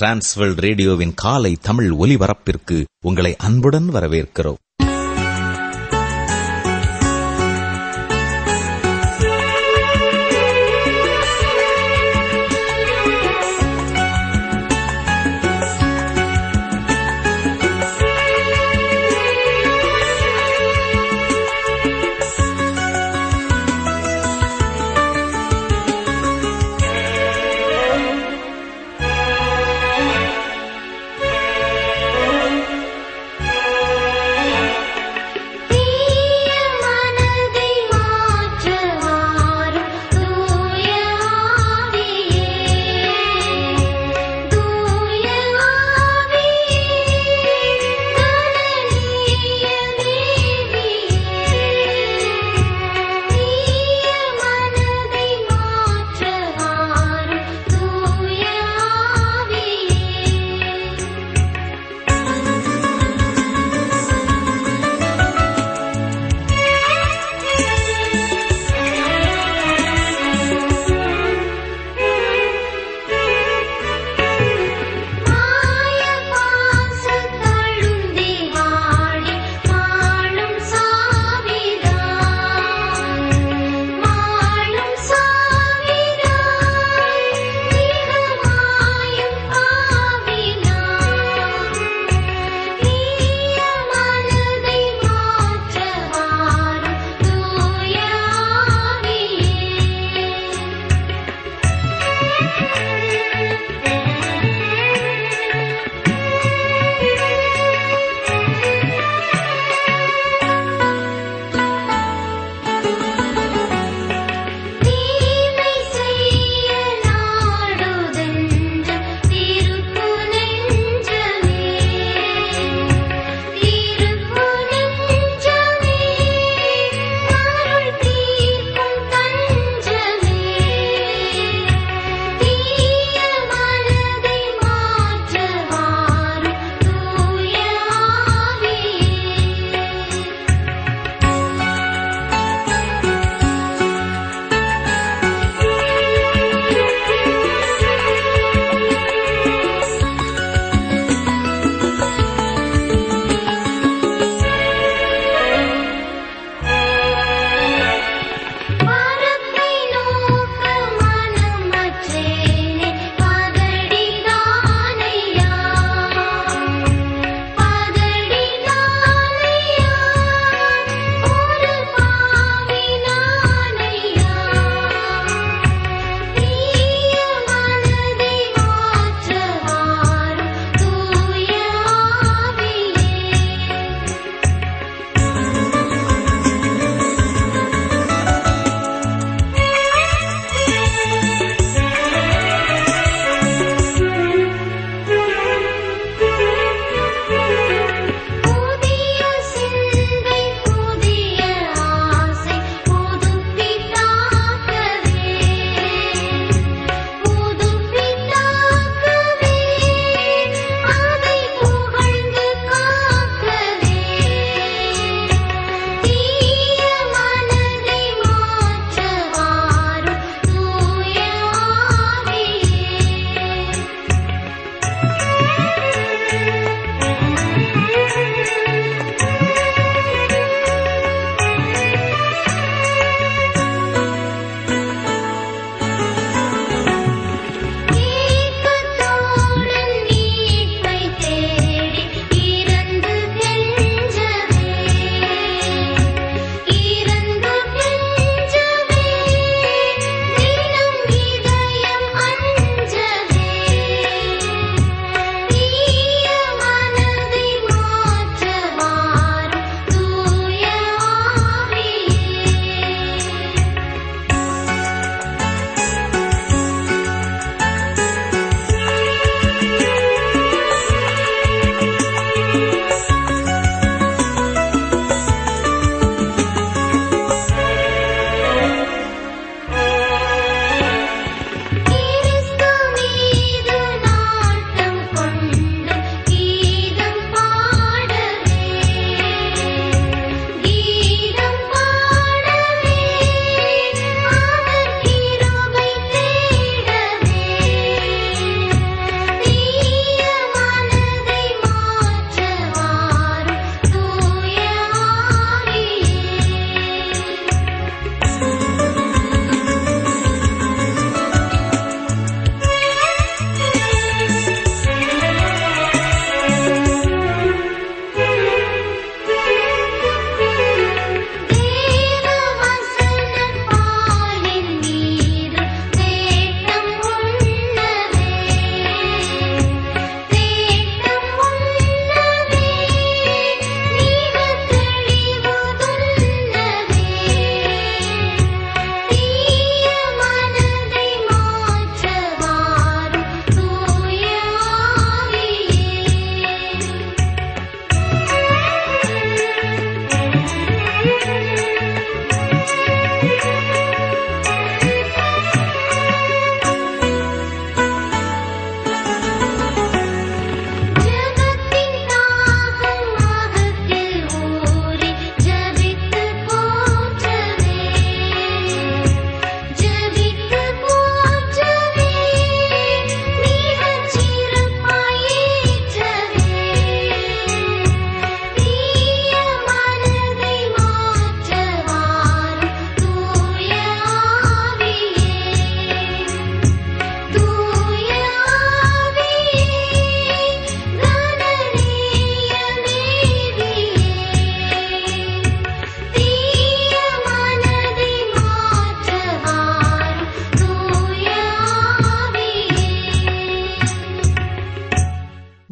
Transworld ரேடியோவின் காலை தமிழ் ஒலிபரப்பிற்கு உங்களை அன்புடன் வரவேற்கிறோம்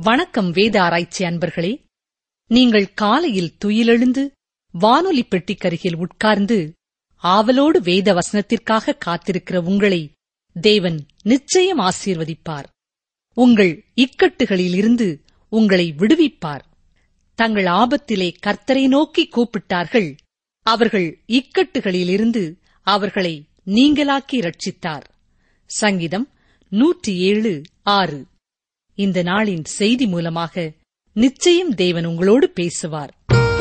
வணக்கம் வேத ஆராய்ச்சி அன்பர்களே நீங்கள் காலையில் துயிலெழுந்து வானொலி பெட்டிக்கருகில் உட்கார்ந்து ஆவலோடு வேத வசனத்திற்காக காத்திருக்கிற உங்களை தேவன் நிச்சயம் ஆசீர்வதிப்பார் உங்கள் இக்கட்டுகளிலிருந்து உங்களை விடுவிப்பார் தங்கள் ஆபத்திலே கர்த்தரை நோக்கி கூப்பிட்டார்கள் அவர்கள் இக்கட்டுகளிலிருந்து அவர்களை நீங்களாக்கி ரட்சித்தார் சங்கீதம் நூற்றி ஏழு ஆறு இந்த நாளின் செய்தி மூலமாக நிச்சயம் தேவன் உங்களோடு பேசுவார்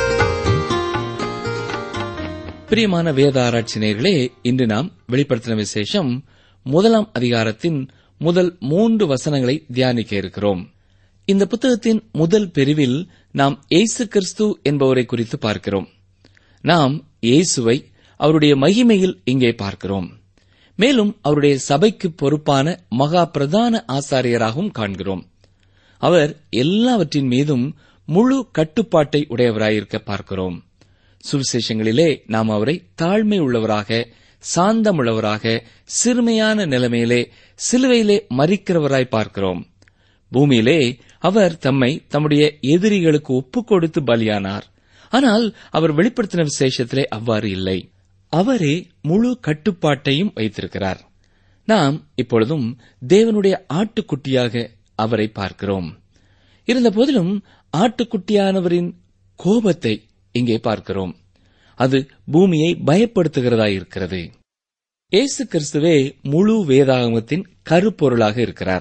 பிரியமான வேத ஆராய்ச்சி நேயர்களே இன்று நாம் வெளிப்படுத்தின விசேஷம் முதலாம் அதிகாரத்தின் முதல் மூன்று வசனங்களை தியானிக்க இருக்கிறோம் இந்த புத்தகத்தின் முதல் பிரிவில் நாம் இயேசு கிறிஸ்து என்பவரை குறித்து பார்க்கிறோம் நாம் இயேசுவை அவருடைய மகிமையில் இங்கே பார்க்கிறோம் மேலும் அவருடைய சபைக்கு பொறுப்பான மகா பிரதான ஆசாரியராகவும் காண்கிறோம் அவர் எல்லாவற்றின் மீதும் முழு கட்டுப்பாட்டை உடையவராயிருக்க பார்க்கிறோம் சுவிசேஷங்களிலே நாம் அவரை தாழ்மை உள்ளவராக சாந்தமுள்ளவராக சிறுமையான நிலைமையிலே சிலுவையிலே மறிக்கிறவராய் பார்க்கிறோம் பூமியிலே அவர் தம்மை தம்முடைய எதிரிகளுக்கு ஒப்புக் கொடுத்து பலியானார் ஆனால் அவர் வெளிப்படுத்தின விசேஷத்திலே அவ்வாறு இல்லை அவரே முழு கட்டுப்பாட்டையும் வைத்திருக்கிறார் நாம் இப்பொழுதும் தேவனுடைய ஆட்டுக்குட்டியாக அவரை பார்க்கிறோம் இருந்த போதிலும் ஆட்டுக்குட்டியானவரின் கோபத்தை இங்கே பார்க்கிறோம் அது பூமியை பயப்படுத்துகிறதா இருக்கிறது இயேசு கிறிஸ்துவே முழு வேதாகமத்தின் கருப்பொருளாக இருக்கிறார்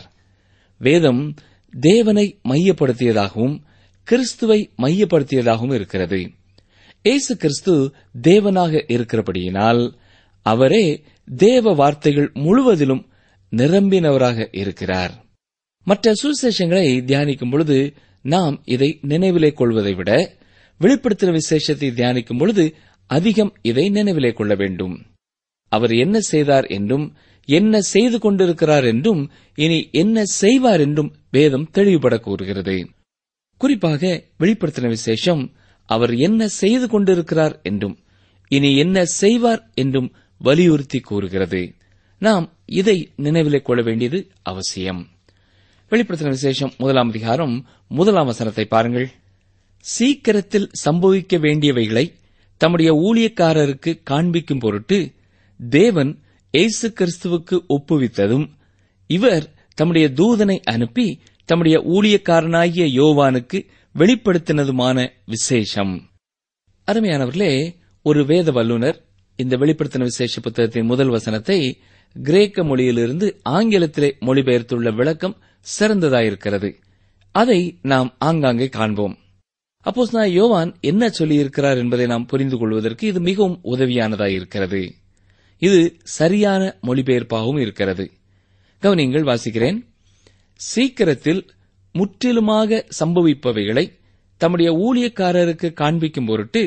வேதம் தேவனை மையப்படுத்தியதாகவும் கிறிஸ்துவை மையப்படுத்தியதாகவும் இருக்கிறது இயேசு கிறிஸ்து தேவனாக இருக்கிறபடியினால் அவரே தேவ வார்த்தைகள் முழுவதிலும் நிரம்பினவராக இருக்கிறார் மற்ற சுவிசேஷங்களை தியானிக்கும் பொழுது நாம் இதை நினைவிலே கொள்வதை விட வெளிப்படுத்தின விசேஷத்தை தியானிக்கும் பொழுது அதிகம் இதை நினைவிலே கொள்ள வேண்டும் அவர் என்ன செய்தார் என்றும் என்ன செய்து கொண்டிருக்கிறார் என்றும் இனி என்ன செய்வார் என்றும் வேதம் தெளிவுபட கூறுகிறது குறிப்பாக வெளிப்படுத்தின விசேஷம் அவர் என்ன செய்து கொண்டிருக்கிறார் என்றும் இனி என்ன செய்வார் என்றும் வலியுறுத்தி கூறுகிறது நாம் இதை நினைவிலே கொள்ள வேண்டியது அவசியம் வெளிப்படுத்தின விசேஷம் முதலாம் அதிகாரம் முதலாம் வசனத்தை பாருங்கள் சீக்கிரத்தில் சம்பவிக்க வேண்டியவைகளை தம்முடைய ஊழியக்காரருக்கு காண்பிக்கும் பொருட்டு தேவன் இயேசு கிறிஸ்துவுக்கு ஒப்புவித்ததும் இவர் தம்முடைய தூதனை அனுப்பி தம்முடைய ஊழியக்காரனாகிய யோவானுக்கு வெளிப்படுத்தினதுமான விசேஷம் அருமையானவர்களே ஒரு வேத வல்லுனர் இந்த வெளிப்படுத்தின விசேஷ புத்தகத்தின் முதல் வசனத்தை கிரேக்க மொழியிலிருந்து ஆங்கிலத்திலே மொழிபெயர்த்துள்ள விளக்கம் சிறந்ததாயிருக்கிறது அதை நாம் ஆங்காங்கே காண்போம் அப்போஸ் நான் யோவான் என்ன சொல்லியிருக்கிறார் என்பதை நாம் புரிந்து கொள்வதற்கு இது மிகவும் உதவியானதாயிருக்கிறது இது சரியான மொழிபெயர்ப்பாகவும் இருக்கிறது கவனிங்கள் வாசிக்கிறேன் சீக்கிரத்தில் முற்றிலுமாக சம்பவிப்பவைகளை தம்முடைய ஊழியக்காரருக்கு காண்பிக்கும் பொருட்டு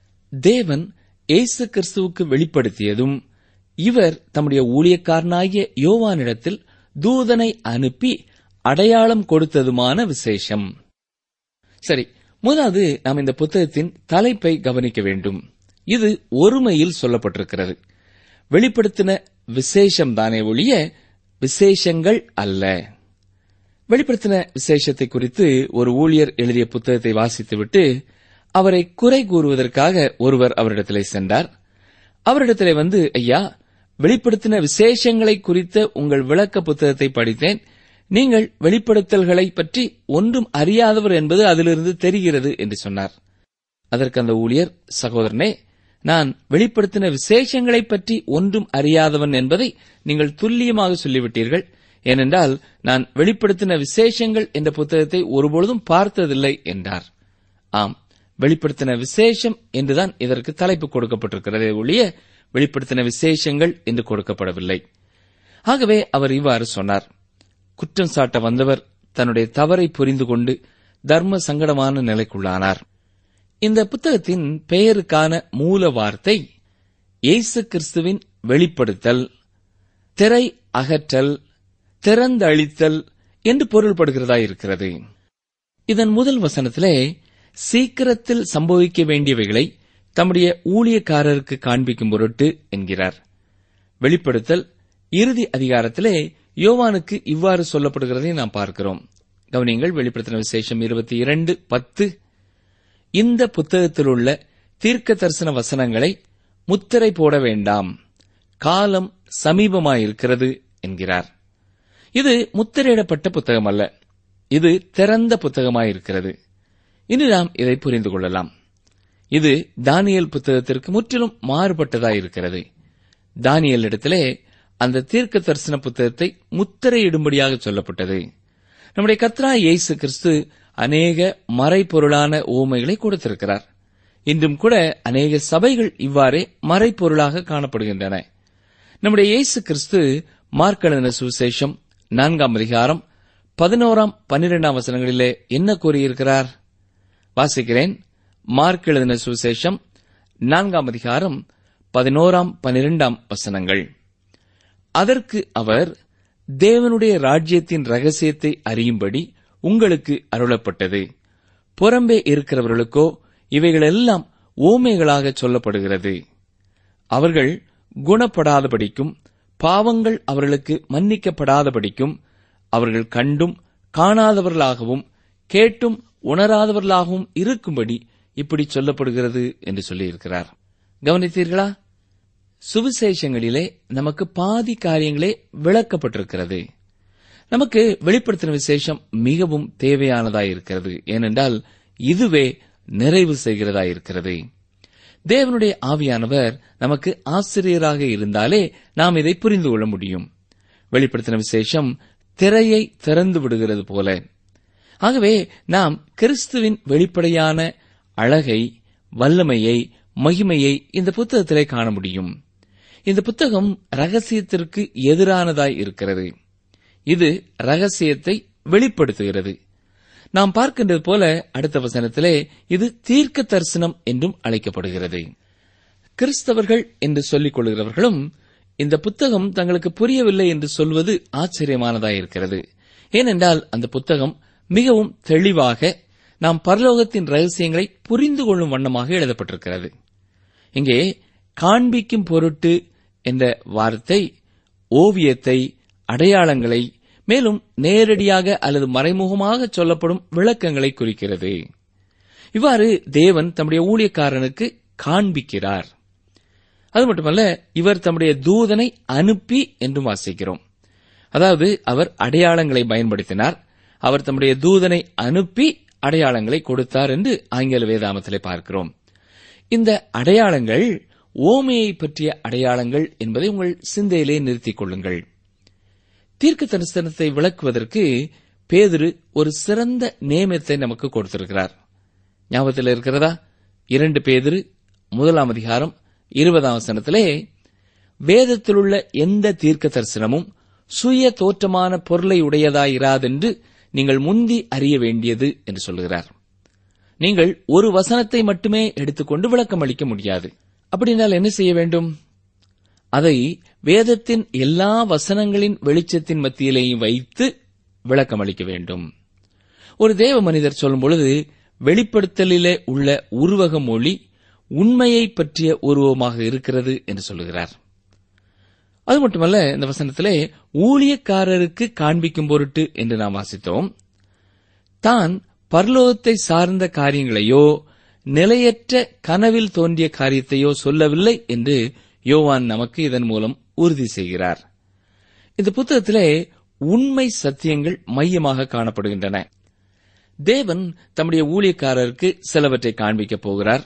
தேவன் இயேசு கிறிஸ்துவுக்கு வெளிப்படுத்தியதும் இவர் தம்முடைய ஊழியக்காரனாகிய யோவானிடத்தில் தூதனை அனுப்பி அடையாளம் கொடுத்ததுமான விசேஷம் சரி முதலாவது நாம் இந்த புத்தகத்தின் தலைப்பை கவனிக்க வேண்டும் இது ஒருமையில் சொல்லப்பட்டிருக்கிறது வெளிப்படுத்தின விசேஷம் தானே ஒழிய விசேஷங்கள் அல்ல வெளிப்படுத்தின விசேஷத்தை குறித்து ஒரு ஊழியர் எழுதிய புத்தகத்தை வாசித்துவிட்டு அவரை குறை கூறுவதற்காக ஒருவர் அவரிடத்திலே சென்றார் அவரிடத்திலே வந்து ஐயா வெளிப்படுத்தின விசேஷங்களை குறித்த உங்கள் விளக்க புத்தகத்தை படித்தேன் நீங்கள் வெளிப்படுத்தல்களை பற்றி ஒன்றும் அறியாதவர் என்பது அதிலிருந்து தெரிகிறது என்று சொன்னார் அதற்கு அந்த ஊழியர் சகோதரனே நான் வெளிப்படுத்தின விசேஷங்களைப் பற்றி ஒன்றும் அறியாதவன் என்பதை நீங்கள் துல்லியமாக சொல்லிவிட்டீர்கள் ஏனென்றால் நான் வெளிப்படுத்தின விசேஷங்கள் என்ற புத்தகத்தை ஒருபொழுதும் பார்த்ததில்லை என்றார் ஆம் வெளிப்படுத்தின விசேஷம் என்றுதான் இதற்கு தலைப்பு கொடுக்கப்பட்டிருக்கிறதே ஒழிய வெளிப்படுத்தின விசேஷங்கள் என்று கொடுக்கப்படவில்லை ஆகவே அவர் இவ்வாறு சொன்னார் குற்றம் சாட்ட வந்தவர் தன்னுடைய தவறை புரிந்து கொண்டு தர்ம சங்கடமான நிலைக்குள்ளானார் இந்த புத்தகத்தின் பெயருக்கான மூல வார்த்தை இயேசு கிறிஸ்துவின் வெளிப்படுத்தல் திரை அகற்றல் திறந்தழித்தல் என்று பொருள்படுகிறதா இருக்கிறது இதன் முதல் வசனத்திலே சீக்கிரத்தில் சம்பவிக்க வேண்டியவைகளை தம்முடைய ஊழியக்காரருக்கு காண்பிக்கும் பொருட்டு என்கிறார் வெளிப்படுத்தல் இறுதி அதிகாரத்திலே யோவானுக்கு இவ்வாறு சொல்லப்படுகிறதை நாம் பார்க்கிறோம் கவனியங்கள் வெளிப்படுத்தின விசேஷம் இருபத்தி இரண்டு பத்து இந்த புத்தகத்தில் உள்ள தீர்க்க தரிசன வசனங்களை முத்திரை போட வேண்டாம் காலம் சமீபமாயிருக்கிறது என்கிறார் இது முத்திரையிடப்பட்ட புத்தகம் அல்ல இது திறந்த புத்தகமாயிருக்கிறது இனி நாம் இதை புரிந்து கொள்ளலாம் இது தானியல் புத்தகத்திற்கு முற்றிலும் மாறுபட்டதாயிருக்கிறது தானியல் இடத்திலே அந்த தீர்க்க தரிசன புத்தகத்தை முத்திரையிடும்படியாக சொல்லப்பட்டது நம்முடைய கத்ரா இயேசு கிறிஸ்து அநேக மறைப்பொருளான ஓமைகளை கொடுத்திருக்கிறார் இன்றும் கூட அநேக சபைகள் இவ்வாறே மறைப்பொருளாக காணப்படுகின்றன நம்முடைய இயேசு கிறிஸ்து மார்க்கெழுதின சுவிசேஷம் நான்காம் அதிகாரம் பதினோராம் பன்னிரெண்டாம் வசனங்களிலே என்ன கூறியிருக்கிறார் வாசிக்கிறேன் மார்க் எழுதின சுவிசேஷம் நான்காம் அதிகாரம் பதினோராம் பனிரெண்டாம் வசனங்கள் அதற்கு அவர் தேவனுடைய ராஜ்யத்தின் ரகசியத்தை அறியும்படி உங்களுக்கு அருளப்பட்டது புறம்பே இருக்கிறவர்களுக்கோ இவைகளெல்லாம் ஓமைகளாக சொல்லப்படுகிறது அவர்கள் குணப்படாதபடிக்கும் பாவங்கள் அவர்களுக்கு மன்னிக்கப்படாதபடிக்கும் அவர்கள் கண்டும் காணாதவர்களாகவும் கேட்டும் உணராதவர்களாகவும் இருக்கும்படி இப்படி சொல்லப்படுகிறது என்று சொல்லியிருக்கிறார் கவனித்தீர்களா சுவிசேஷங்களிலே நமக்கு பாதி காரியங்களே விளக்கப்பட்டிருக்கிறது நமக்கு வெளிப்படுத்தின விசேஷம் மிகவும் தேவையானதாயிருக்கிறது ஏனென்றால் இதுவே நிறைவு செய்கிறதாயிருக்கிறது தேவனுடைய ஆவியானவர் நமக்கு ஆசிரியராக இருந்தாலே நாம் இதை புரிந்து கொள்ள முடியும் வெளிப்படுத்தின விசேஷம் திரையை திறந்து விடுகிறது போல ஆகவே நாம் கிறிஸ்துவின் வெளிப்படையான அழகை வல்லமையை மகிமையை இந்த புத்தகத்திலே காண முடியும் இந்த புத்தகம் ரகசியத்திற்கு எதிரானதாய் இருக்கிறது இது ரகசியத்தை வெளிப்படுத்துகிறது நாம் பார்க்கின்றது போல அடுத்த வசனத்திலே இது தீர்க்க தரிசனம் என்றும் அழைக்கப்படுகிறது கிறிஸ்தவர்கள் என்று சொல்லிக் கொள்கிறவர்களும் இந்த புத்தகம் தங்களுக்கு புரியவில்லை என்று சொல்வது ஆச்சரியமானதாயிருக்கிறது ஏனென்றால் அந்த புத்தகம் மிகவும் தெளிவாக நாம் பரலோகத்தின் ரகசியங்களை புரிந்து கொள்ளும் வண்ணமாக எழுதப்பட்டிருக்கிறது இங்கே காண்பிக்கும் பொருட்டு என்ற வார்த்தை ஓவியத்தை அடையாளங்களை மேலும் நேரடியாக அல்லது மறைமுகமாக சொல்லப்படும் விளக்கங்களை குறிக்கிறது இவ்வாறு தேவன் தம்முடைய ஊழியக்காரனுக்கு காண்பிக்கிறார் அது மட்டுமல்ல இவர் தம்முடைய தூதனை அனுப்பி என்றும் வாசிக்கிறோம் அதாவது அவர் அடையாளங்களை பயன்படுத்தினார் அவர் தம்முடைய தூதனை அனுப்பி அடையாளங்களை கொடுத்தார் என்று ஆங்கில வேதாமத்திலே பார்க்கிறோம் இந்த அடையாளங்கள் ஓமையை பற்றிய அடையாளங்கள் என்பதை உங்கள் சிந்தையிலே நிறுத்திக் கொள்ளுங்கள் தீர்க்க தரிசனத்தை விளக்குவதற்கு பேதுரு ஒரு சிறந்த நியமத்தை நமக்கு கொடுத்திருக்கிறார் ஞாபகத்தில் இருக்கிறதா இரண்டு பேதுரு முதலாம் அதிகாரம் இருபதாம் வசனத்திலே வேதத்திலுள்ள எந்த தீர்க்க தரிசனமும் சுய தோற்றமான பொருளை உடையதாயிராதென்று நீங்கள் முந்தி அறிய வேண்டியது என்று சொல்கிறார் நீங்கள் ஒரு வசனத்தை மட்டுமே எடுத்துக்கொண்டு விளக்கம் அளிக்க முடியாது அப்படின்னால் என்ன செய்ய வேண்டும் அதை வேதத்தின் எல்லா வசனங்களின் வெளிச்சத்தின் மத்தியிலேயும் வைத்து விளக்கம் அளிக்க வேண்டும் ஒரு தேவ மனிதர் சொல்லும் பொழுது வெளிப்படுத்தலிலே உள்ள உருவக மொழி உண்மையை பற்றிய உருவமாக இருக்கிறது என்று சொல்லுகிறார் அது மட்டுமல்ல இந்த வசனத்திலே ஊழியக்காரருக்கு காண்பிக்கும் பொருட்டு என்று நாம் வாசித்தோம் தான் பரலோகத்தை சார்ந்த காரியங்களையோ நிலையற்ற கனவில் தோன்றிய காரியத்தையோ சொல்லவில்லை என்று யோவான் நமக்கு இதன் மூலம் உறுதி செய்கிறார் இந்த புத்தகத்திலே உண்மை சத்தியங்கள் மையமாக காணப்படுகின்றன தேவன் தம்முடைய ஊழியக்காரருக்கு சிலவற்றை காண்பிக்கப் போகிறார்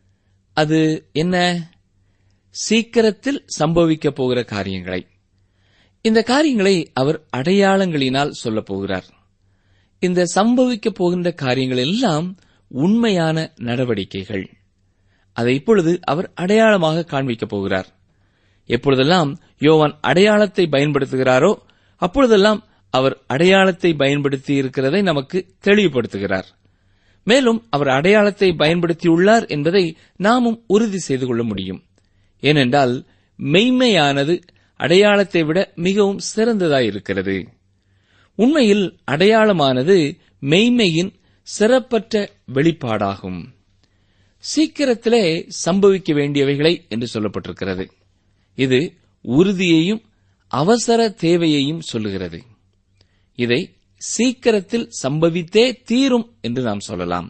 அது என்ன சீக்கிரத்தில் சம்பவிக்கப் போகிற காரியங்களை இந்த காரியங்களை அவர் அடையாளங்களினால் சொல்லப் போகிறார் இந்த சம்பவிக்கப் போகின்ற காரியங்கள் எல்லாம் உண்மையான நடவடிக்கைகள் அதை இப்பொழுது அவர் அடையாளமாக காண்பிக்கப் போகிறார் எப்பொழுதெல்லாம் யோவான் அடையாளத்தை பயன்படுத்துகிறாரோ அப்பொழுதெல்லாம் அவர் அடையாளத்தை பயன்படுத்தி இருக்கிறதை நமக்கு தெளிவுபடுத்துகிறார் மேலும் அவர் அடையாளத்தை பயன்படுத்தியுள்ளார் என்பதை நாமும் உறுதி செய்து கொள்ள முடியும் ஏனென்றால் மெய்மையானது அடையாளத்தை விட மிகவும் சிறந்ததாயிருக்கிறது உண்மையில் அடையாளமானது மெய்மையின் சிறப்பற்ற வெளிப்பாடாகும் சீக்கிரத்திலே சம்பவிக்க வேண்டியவைகளை என்று சொல்லப்பட்டிருக்கிறது இது உறுதியையும் அவசர தேவையையும் சொல்லுகிறது இதை சீக்கிரத்தில் சம்பவித்தே தீரும் என்று நாம் சொல்லலாம்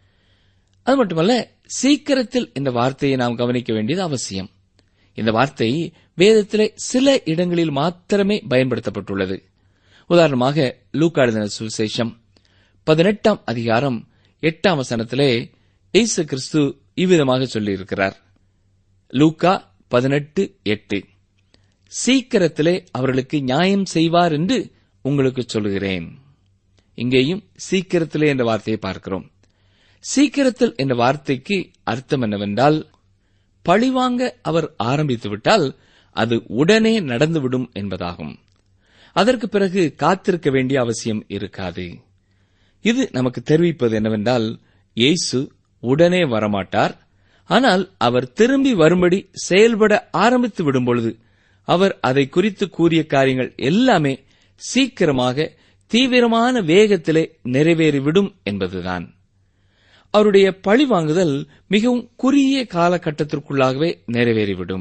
அது மட்டுமல்ல சீக்கிரத்தில் இந்த வார்த்தையை நாம் கவனிக்க வேண்டியது அவசியம் இந்த வார்த்தை வேதத்திலே சில இடங்களில் மாத்திரமே பயன்படுத்தப்பட்டுள்ளது உதாரணமாக லூக்கா எழுதின சுவிசேஷம் பதினெட்டாம் அதிகாரம் எட்டாம் வசனத்திலே இயேசு கிறிஸ்து இவ்விதமாக சொல்லியிருக்கிறார் லூக்கா பதினெட்டு எட்டு சீக்கிரத்திலே அவர்களுக்கு நியாயம் செய்வார் என்று உங்களுக்கு சொல்லுகிறேன் இங்கேயும் சீக்கிரத்திலே என்ற வார்த்தையை பார்க்கிறோம் சீக்கிரத்தில் என்ற வார்த்தைக்கு அர்த்தம் என்னவென்றால் பழிவாங்க அவர் ஆரம்பித்து விட்டால் அது உடனே நடந்துவிடும் என்பதாகும் அதற்கு பிறகு காத்திருக்க வேண்டிய அவசியம் இருக்காது இது நமக்கு தெரிவிப்பது என்னவென்றால் இயேசு உடனே வரமாட்டார் ஆனால் அவர் திரும்பி வரும்படி செயல்பட ஆரம்பித்து விடும் பொழுது அவர் அதை குறித்து கூறிய காரியங்கள் எல்லாமே சீக்கிரமாக தீவிரமான வேகத்திலே நிறைவேறிவிடும் என்பதுதான் அவருடைய பழிவாங்குதல் மிகவும் குறுகிய காலகட்டத்திற்குள்ளாகவே நிறைவேறிவிடும்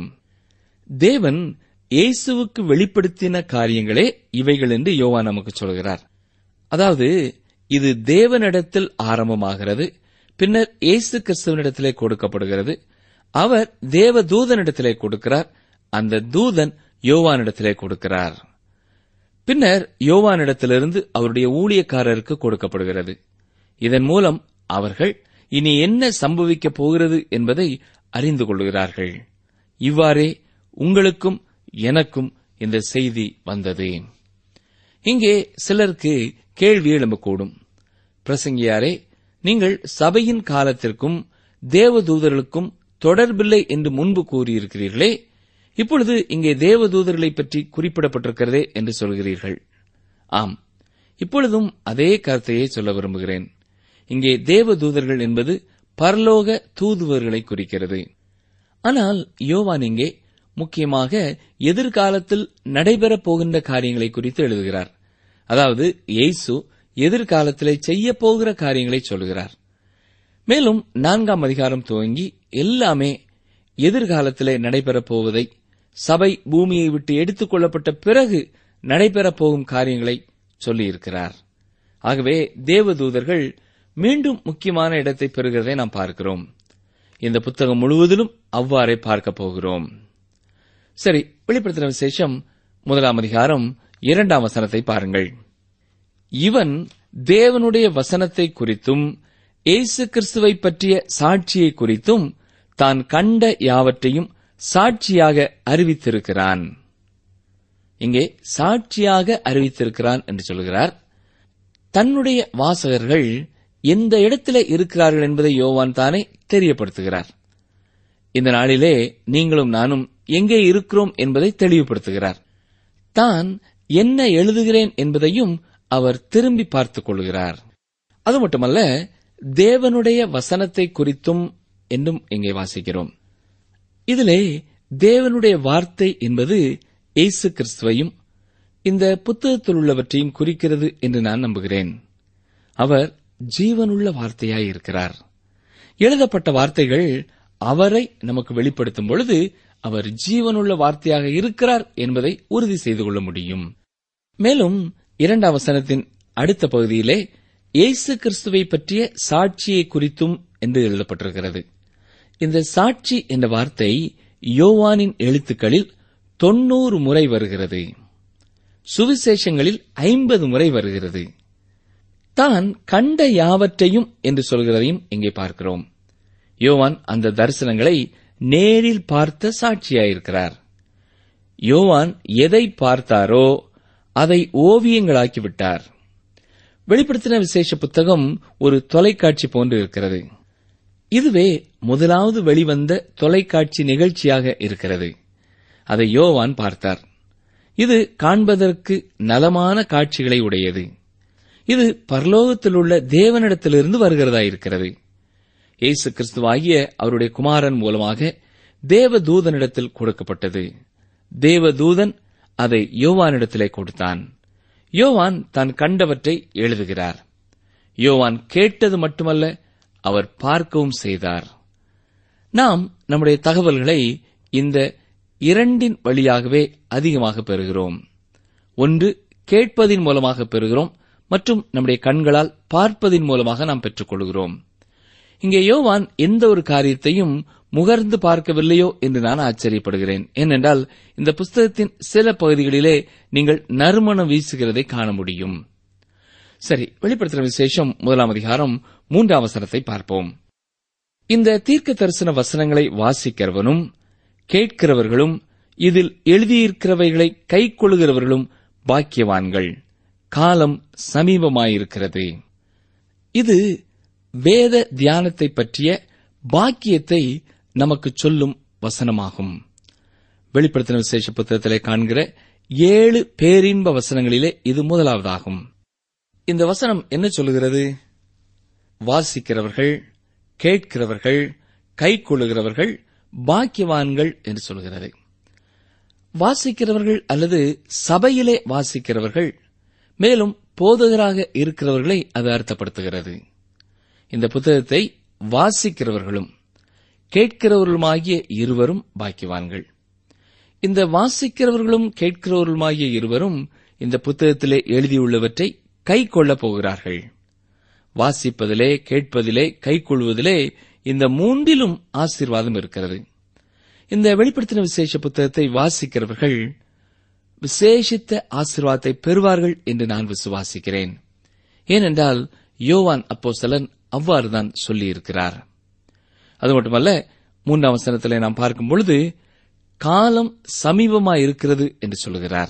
தேவன் இயேசுவுக்கு வெளிப்படுத்தின காரியங்களே இவைகள் என்று யோவா நமக்கு சொல்கிறார் அதாவது இது தேவனிடத்தில் ஆரம்பமாகிறது பின்னர் இயேசு கிறிஸ்துவனிடத்திலே கொடுக்கப்படுகிறது அவர் தேவ தூதனிடத்திலே கொடுக்கிறார் அந்த தூதன் யோவானிடத்திலே கொடுக்கிறார் பின்னர் யோவானிடத்திலிருந்து அவருடைய ஊழியக்காரருக்கு கொடுக்கப்படுகிறது இதன் மூலம் அவர்கள் இனி என்ன சம்பவிக்கப் போகிறது என்பதை அறிந்து கொள்கிறார்கள் இவ்வாறே உங்களுக்கும் எனக்கும் இந்த செய்தி வந்தது இங்கே சிலருக்கு கேள்வி எழும்பக்கூடும் பிரசங்கியாரே நீங்கள் சபையின் காலத்திற்கும் தேவதூதர்களுக்கும் தொடர்பில்லை என்று முன்பு கூறியிருக்கிறீர்களே இப்பொழுது இங்கே தேவதூதர்களை பற்றி குறிப்பிடப்பட்டிருக்கிறதே என்று சொல்கிறீர்கள் ஆம் இப்பொழுதும் அதே கருத்தையே சொல்ல விரும்புகிறேன் இங்கே தேவதூதர்கள் என்பது பரலோக தூதுவர்களை குறிக்கிறது ஆனால் யோவான் இங்கே முக்கியமாக எதிர்காலத்தில் நடைபெறப் போகின்ற காரியங்களை குறித்து எழுதுகிறார் அதாவது இயேசு எதிர்காலத்திலே செய்யப் போகிற காரியங்களை சொல்கிறார் மேலும் நான்காம் அதிகாரம் துவங்கி எல்லாமே எதிர்காலத்திலே நடைபெறப் போவதை சபை பூமியை விட்டு எடுத்துக் கொள்ளப்பட்ட பிறகு நடைபெறப் போகும் காரியங்களை சொல்லியிருக்கிறார் ஆகவே தேவதூதர்கள் மீண்டும் முக்கியமான இடத்தை பெறுகிறதை நாம் பார்க்கிறோம் இந்த புத்தகம் முழுவதிலும் அவ்வாறே பார்க்கப் போகிறோம் சரி வெளிப்படுத்தின விசேஷம் முதலாம் அதிகாரம் இரண்டாம் வசனத்தை பாருங்கள் இவன் தேவனுடைய வசனத்தை குறித்தும் இயேசு கிறிஸ்துவை பற்றிய சாட்சியை குறித்தும் தான் கண்ட யாவற்றையும் சாட்சியாக அறிவித்திருக்கிறான் இங்கே சாட்சியாக அறிவித்திருக்கிறான் என்று சொல்கிறார் தன்னுடைய வாசகர்கள் எந்த இடத்திலே இருக்கிறார்கள் என்பதை யோவான் தானே தெரியப்படுத்துகிறார் இந்த நாளிலே நீங்களும் நானும் எங்கே இருக்கிறோம் என்பதை தெளிவுபடுத்துகிறார் தான் என்ன எழுதுகிறேன் என்பதையும் அவர் திரும்பி பார்த்துக் கொள்கிறார் அது மட்டுமல்ல தேவனுடைய வசனத்தை குறித்தும் என்றும் இங்கே வாசிக்கிறோம் இதிலே தேவனுடைய வார்த்தை என்பது இயேசு கிறிஸ்துவையும் இந்த புத்தகத்தில் உள்ளவற்றையும் குறிக்கிறது என்று நான் நம்புகிறேன் அவர் ஜீவனுள்ள வார்த்தையாய் இருக்கிறார் எழுதப்பட்ட வார்த்தைகள் அவரை நமக்கு வெளிப்படுத்தும் பொழுது அவர் ஜீவனுள்ள வார்த்தையாக இருக்கிறார் என்பதை உறுதி செய்து கொள்ள முடியும் மேலும் இரண்டாம் வசனத்தின் அடுத்த பகுதியிலே இயேசு கிறிஸ்துவை பற்றிய சாட்சியை குறித்தும் என்று எழுதப்பட்டிருக்கிறது இந்த சாட்சி என்ற வார்த்தை யோவானின் எழுத்துக்களில் தொன்னூறு முறை வருகிறது சுவிசேஷங்களில் ஐம்பது முறை வருகிறது தான் கண்ட யாவற்றையும் என்று சொல்கிறதையும் இங்கே பார்க்கிறோம் யோவான் அந்த தரிசனங்களை நேரில் பார்த்த சாட்சியாயிருக்கிறார் யோவான் எதை பார்த்தாரோ அதை ஓவியங்களாக்கி விட்டார் வெளிப்படுத்தின விசேஷ புத்தகம் ஒரு தொலைக்காட்சி போன்று இருக்கிறது இதுவே முதலாவது வெளிவந்த தொலைக்காட்சி நிகழ்ச்சியாக இருக்கிறது அதை யோவான் பார்த்தார் இது காண்பதற்கு நலமான காட்சிகளை உடையது இது பரலோகத்தில் உள்ள தேவனிடத்திலிருந்து வருகிறதா இருக்கிறது இயேசு கிறிஸ்துவாகிய அவருடைய குமாரன் மூலமாக தேவதூதனிடத்தில் கொடுக்கப்பட்டது தேவதூதன் அதை யோவானிடத்திலே கொடுத்தான் யோவான் தான் கண்டவற்றை எழுதுகிறார் யோவான் கேட்டது மட்டுமல்ல அவர் பார்க்கவும் செய்தார் நாம் நம்முடைய தகவல்களை இந்த இரண்டின் வழியாகவே அதிகமாக பெறுகிறோம் ஒன்று கேட்பதின் மூலமாக பெறுகிறோம் மற்றும் நம்முடைய கண்களால் பார்ப்பதின் மூலமாக நாம் பெற்றுக்கொள்கிறோம் இங்கே யோவான் எந்த ஒரு காரியத்தையும் முகர்ந்து பார்க்கவில்லையோ என்று நான் ஆச்சரியப்படுகிறேன் ஏனென்றால் இந்த புஸ்தகத்தின் சில பகுதிகளிலே நீங்கள் நறுமணம் வீசுகிறதை காண முடியும் சரி வெளிப்படுத்தின விசேஷம் முதலாம் அதிகாரம் மூன்றாம் வசனத்தை பார்ப்போம் இந்த தீர்க்க தரிசன வசனங்களை வாசிக்கிறவனும் கேட்கிறவர்களும் இதில் எழுதியிருக்கிறவைகளை கைக்கொள்கிறவர்களும் பாக்கியவான்கள் காலம் சமீபமாயிருக்கிறது இது வேத தியானத்தை பற்றிய பாக்கியத்தை நமக்கு சொல்லும் வசனமாகும் வெளிப்படுத்தின விசேஷ புத்தகத்திலே காண்கிற ஏழு பேரின்ப வசனங்களிலே இது முதலாவதாகும் இந்த வசனம் என்ன சொல்லுகிறது வாசிக்கிறவர்கள் கேட்கிறவர்கள் கைக்கொள்ளுகிறவர்கள் பாக்கியவான்கள் என்று சொல்கிறது வாசிக்கிறவர்கள் அல்லது சபையிலே வாசிக்கிறவர்கள் மேலும் போதகராக இருக்கிறவர்களை அது அர்த்தப்படுத்துகிறது இந்த புத்தகத்தை வாசிக்கிறவர்களும் கேட்கிறவர்களுமாகிய இருவரும் பாக்கியவான்கள் இந்த வாசிக்கிறவர்களும் கேட்கிறவர்களுமாகிய இருவரும் இந்த புத்தகத்திலே எழுதியுள்ளவற்றை கை கொள்ளப் போகிறார்கள் வாசிப்பதிலே கேட்பதிலே கைக்கொள்வதிலே இந்த மூன்றிலும் ஆசீர்வாதம் இருக்கிறது இந்த வெளிப்படுத்தின விசேஷ புத்தகத்தை வாசிக்கிறவர்கள் விசேஷித்த ஆசீர்வாதத்தை பெறுவார்கள் என்று நான் விசுவாசிக்கிறேன் ஏனென்றால் யோவான் அப்போஸ்தலன் அவ்வாறுதான் சொல்லியிருக்கிறார் அது மட்டுமல்ல மூன்றாம் வசனத்திலே நாம் பார்க்கும் பொழுது காலம் சமீபமாய் இருக்கிறது என்று சொல்லுகிறார்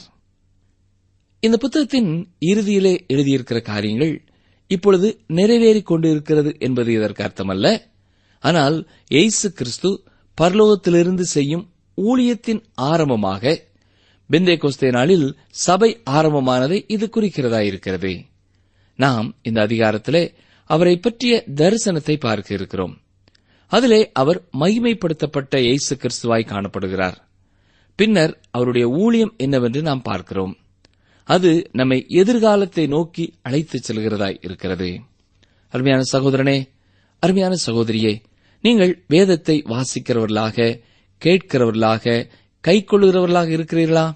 இந்த புத்தகத்தின் இறுதியிலே எழுதியிருக்கிற காரியங்கள் இப்பொழுது நிறைவேறிக் கொண்டிருக்கிறது என்பது இதற்கு அர்த்தமல்ல ஆனால் இயேசு கிறிஸ்து பரலோகத்திலிருந்து செய்யும் ஊழியத்தின் ஆரம்பமாக பெந்தே கோஸ்தே நாளில் சபை ஆரம்பமானதை இது குறிக்கிறதா இருக்கிறது நாம் இந்த அதிகாரத்திலே அவரை பற்றிய தரிசனத்தை பார்க்க இருக்கிறோம் அதிலே அவர் மகிமைப்படுத்தப்பட்ட இயேசு கிறிஸ்துவாய் காணப்படுகிறார் பின்னர் அவருடைய ஊழியம் என்னவென்று நாம் பார்க்கிறோம் அது நம்மை எதிர்காலத்தை நோக்கி அழைத்துச் செல்கிறதாய் இருக்கிறது அருமையான சகோதரனே அருமையான சகோதரியே நீங்கள் வேதத்தை வாசிக்கிறவர்களாக கேட்கிறவர்களாக கைக்கொள்ளுகிறவர்களாக இருக்கிறீர்களா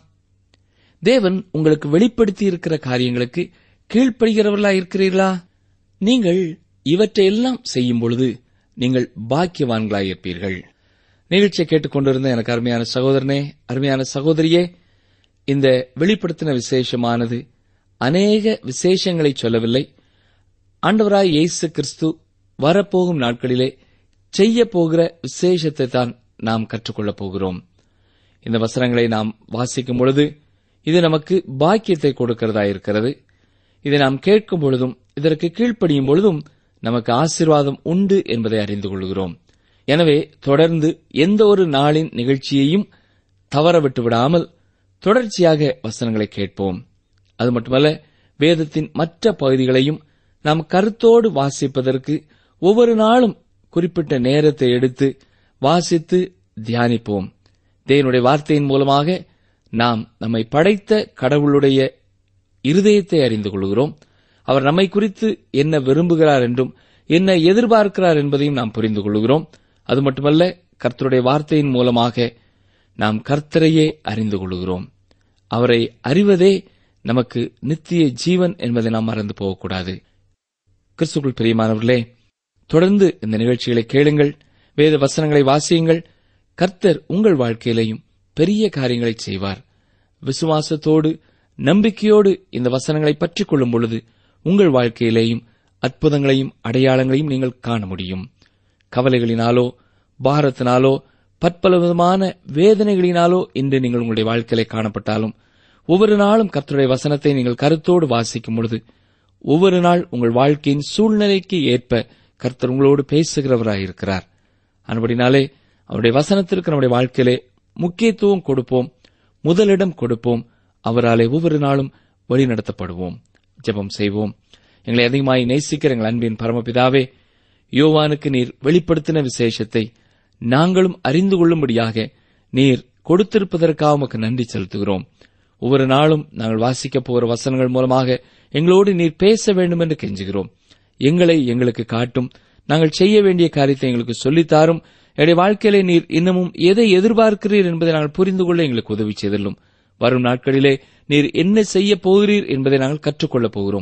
தேவன் உங்களுக்கு வெளிப்படுத்தி இருக்கிற காரியங்களுக்கு கீழ்ப்படுகிறவர்களா இருக்கிறீர்களா நீங்கள் இவற்றையெல்லாம் செய்யும் பொழுது நீங்கள் பாக்கியவான்களாயிருப்பீர்கள் நிகழ்ச்சியை கேட்டுக்கொண்டிருந்த எனக்கு அருமையான சகோதரனே அருமையான சகோதரியே இந்த வெளிப்படுத்தின விசேஷமானது அநேக விசேஷங்களை சொல்லவில்லை ஆண்டவராய் இயேசு கிறிஸ்து வரப்போகும் நாட்களிலே செய்ய போகிற விசேஷத்தை தான் நாம் கற்றுக்கொள்ளப் போகிறோம் இந்த வசனங்களை நாம் வாசிக்கும் பொழுது இது நமக்கு பாக்கியத்தை கொடுக்கிறதா இருக்கிறது இதை நாம் கேட்கும் பொழுதும் இதற்கு கீழ்ப்படியும் பொழுதும் நமக்கு ஆசீர்வாதம் உண்டு என்பதை அறிந்து கொள்கிறோம் எனவே தொடர்ந்து எந்த ஒரு நாளின் நிகழ்ச்சியையும் தவறவிட்டு விடாமல் தொடர்ச்சியாக வசனங்களை கேட்போம் அது மட்டுமல்ல வேதத்தின் மற்ற பகுதிகளையும் நாம் கருத்தோடு வாசிப்பதற்கு ஒவ்வொரு நாளும் குறிப்பிட்ட நேரத்தை எடுத்து வாசித்து தியானிப்போம் தேவனுடைய வார்த்தையின் மூலமாக நாம் நம்மை படைத்த கடவுளுடைய இருதயத்தை அறிந்து கொள்கிறோம் அவர் நம்மை குறித்து என்ன விரும்புகிறார் என்றும் என்ன எதிர்பார்க்கிறார் என்பதையும் நாம் புரிந்து கொள்கிறோம் அது மட்டுமல்ல கர்த்தருடைய வார்த்தையின் மூலமாக நாம் கர்த்தரையே அறிந்து கொள்கிறோம் அவரை அறிவதே நமக்கு நித்திய ஜீவன் என்பதை நாம் மறந்து போகக்கூடாது கிறிஸ்துக்குள் பிரியமானவர்களே தொடர்ந்து இந்த நிகழ்ச்சிகளை கேளுங்கள் வேத வசனங்களை வாசியுங்கள் கர்த்தர் உங்கள் வாழ்க்கையிலையும் பெரிய காரியங்களை செய்வார் விசுவாசத்தோடு நம்பிக்கையோடு இந்த வசனங்களை பற்றிக் கொள்ளும் பொழுது உங்கள் வாழ்க்கையிலேயும் அற்புதங்களையும் அடையாளங்களையும் நீங்கள் காண முடியும் கவலைகளினாலோ பாரத்தினாலோ பற்பல விதமான வேதனைகளினாலோ இன்று நீங்கள் உங்களுடைய வாழ்க்கையிலே காணப்பட்டாலும் ஒவ்வொரு நாளும் கர்த்தருடைய வசனத்தை நீங்கள் கருத்தோடு வாசிக்கும் பொழுது ஒவ்வொரு நாள் உங்கள் வாழ்க்கையின் சூழ்நிலைக்கு ஏற்ப கர்த்தர் உங்களோடு பேசுகிறவராயிருக்கிறார் அதுபடினாலே அவருடைய வசனத்திற்கு நம்முடைய வாழ்க்கையிலே முக்கியத்துவம் கொடுப்போம் முதலிடம் கொடுப்போம் அவராலே ஒவ்வொரு நாளும் வழிநடத்தப்படுவோம் ஜெபம் செய்வோம் எங்களை அதிகமாய் நேசிக்கிற எங்கள் அன்பின் பரமபிதாவே யோவானுக்கு நீர் வெளிப்படுத்தின விசேஷத்தை நாங்களும் அறிந்து கொள்ளும்படியாக நீர் கொடுத்திருப்பதற்காக உமக்கு நன்றி செலுத்துகிறோம் ஒவ்வொரு நாளும் நாங்கள் வாசிக்கப் போகிற வசனங்கள் மூலமாக எங்களோடு நீர் பேச வேண்டும் என்று கெஞ்சுகிறோம் எங்களை எங்களுக்கு காட்டும் நாங்கள் செய்ய வேண்டிய காரியத்தை எங்களுக்கு சொல்லித்தாரும் என்னுடைய வாழ்க்கையிலே நீர் இன்னமும் எதை எதிர்பார்க்கிறீர் என்பதை நாங்கள் புரிந்து கொள்ள எங்களுக்கு உதவி செய்தல்லும் வரும் நாட்களிலே நீர் என்ன செய்ய போகிறீர் என்பதை நாங்கள் கற்றுக்கொள்ளப் போகிறோம்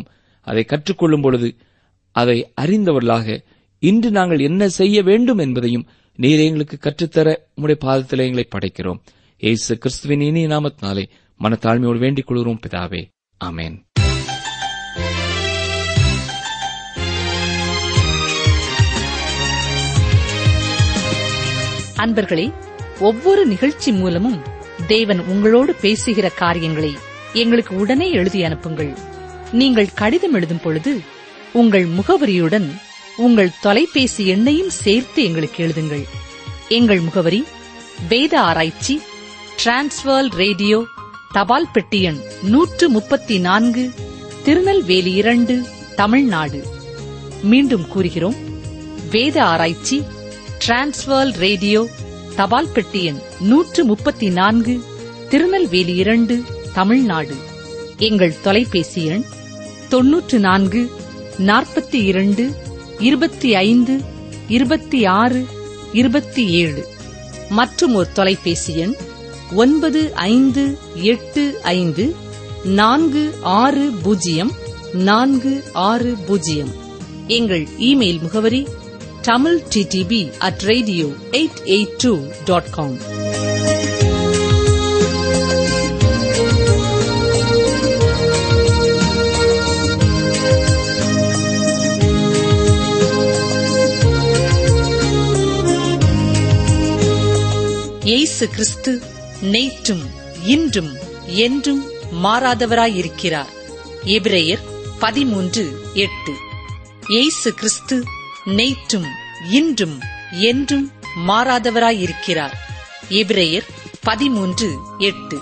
அதை கற்றுக்கொள்ளும் பொழுது அதை அறிந்தவர்களாக இன்று நாங்கள் என்ன செய்ய வேண்டும் என்பதையும் நீர் எங்களுக்கு கற்றுத்தர உம்முடைய பாதத்தில் எங்களை படைக்கிறோம் ஏசு கிறிஸ்துவின் இனி நாமத்தினாலே மனத்தாழ்மையோடு வேண்டிக் கொள்கிறோம் பிதாவே ஆமென் அன்பர்களே ஒவ்வொரு நிகழ்ச்சி மூலமும் தேவன் உங்களோடு பேசுகிற காரியங்களை எங்களுக்கு உடனே எழுதி அனுப்புங்கள் நீங்கள் கடிதம் எழுதும் பொழுது உங்கள் முகவரியுடன் உங்கள் தொலைபேசி எண்ணையும் சேர்த்து எங்களுக்கு எழுதுங்கள் எங்கள் முகவரி வேத ஆராய்ச்சி டிரான்ஸ்வர் ரேடியோ தபால் பெட்டி எண் நூற்று முப்பத்தி நான்கு திருநெல்வேலி இரண்டு தமிழ்நாடு மீண்டும் கூறுகிறோம் வேத ஆராய்ச்சி டிரான்ஸ்வர் ரேடியோ தபால் பெட்டி எண் நூற்று முப்பத்தி நான்கு திருநெல்வேலி இரண்டு தமிழ்நாடு எங்கள் தொலைபேசி எண் தொன்னூற்று நான்கு நாற்பத்தி இரண்டு இருபத்தி ஐந்து இருபத்தி ஆறு இருபத்தி ஏழு மற்றும் ஒரு தொலைபேசி எண் ஒன்பது ஐந்து எட்டு ஐந்து நான்கு ஆறு பூஜ்ஜியம் நான்கு ஆறு பூஜ்ஜியம் எங்கள் இமெயில் முகவரி Tamil DTP at radio eight eight two dot com இயேசு கிறிஸ்து நேற்றும் இன்றும் என்றும் மாறாதவராயிருக்கிறார் எபிரேயர் பதிமூன்று எட்டு இயேசு கிறிஸ்து நேற்றும் இன்றும் என்றும் மாறாதவராயிருக்கிறார் எபிரேயர் பதிமூன்று எட்டு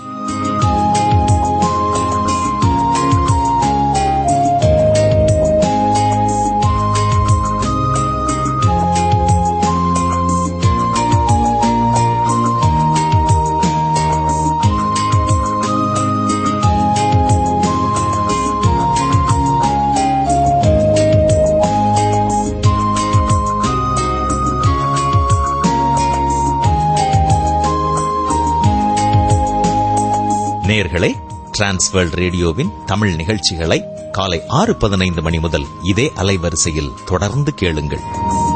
நேர்களே டிரான்ஸ்வேர்ல்ட் ரேடியோவின் தமிழ் நிகழ்ச்சிகளை காலை ஆறு பதினைந்து மணி முதல் இதே அலைவரிசையில் தொடர்ந்து கேளுங்கள்